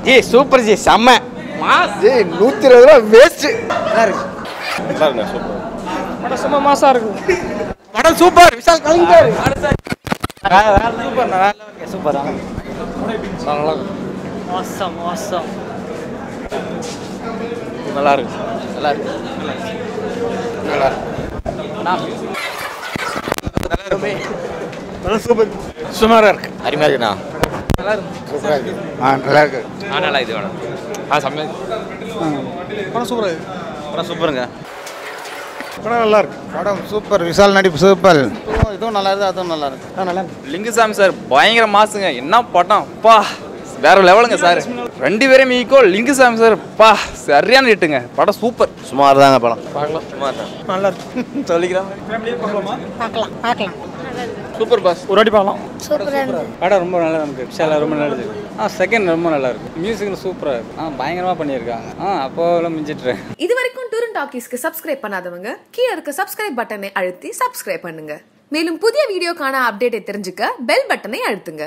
G super ji செம்ம mass ji நூற்றி இருபது ரூபா வேஸ்ட்டு நல்லா இருக்கு நல்லா இருக்குண்ணே சூப்பர் படம் சும்மா மாசா இருக்கு படம் சூப்பர் விஷால் கலந்துட்டாரு சூப்பர் நல்லா இருக்கு சூப்பர் நல்லா மோசம் மோசம் நல்லா இருக்கு நல்லா இருக்கு நல்லா இருக்கு சுமாரா இருக்கு அருமையாக இருக்குண்ணா நல்லா இருக்கு சூப்பராக இருக்கு ஆ நல்லா இருக்கு ஆ நல்லா இது வேணும் ஆ செம்மையாக படம் சூப்பராக படம் சூப்பருங்க படம் நல்லா இருக்கு படம் சூப்பர் விஷால் நடிப்பு சூப்பர் இதுவும் நல்லா இருக்கு அதுவும் நல்லா இருக்கு நல்லா இருக்கு லிங்குசாமி சார் பயங்கர மாசுங்க என்ன படம் பா வேற லெவலுங்க சார் ரெண்டு பேரும் ஈக்குவல் லிங்குசாமி சார் பா சரியான ஹிட்டுங்க படம் சூப்பர் சுமார் தாங்க படம் பார்க்கலாம் சுமார் தான் நல்லா இருக்கு சொல்லிக்கிறேன் பார்க்கலாம் பார்க்கலாம் சூப்பர் பாஸ் ஒரு வாட்டி பார்க்கலாம் சூப்பராக இருக்கு படம் ரொம்ப நல்லா இருக்கு விஷாலா ரொம்ப நல்லா இருக்கு ஆ செகண்ட் ரொம்ப நல்லா இருக்கு மியூசிக் சூப்பராக இருக்கு ஆ பயங்கரமாக பண்ணியிருக்காங்க ஆ அப்போ மிஞ்சிட்டு இது வரைக்கும் டூரன் டாக்கீஸ்க்கு சப்ஸ்கிரைப் பண்ணாதவங்க கீழே இருக்க சப்ஸ்கிரைப் பட்டனை அழுத்தி சப்ஸ்கிரைப் பண்ணுங்க மேலும் புதிய வீடியோக்கான அப்டேட்டை தெரிஞ்சுக்க பெல் பட்டனை அழுத்துங்க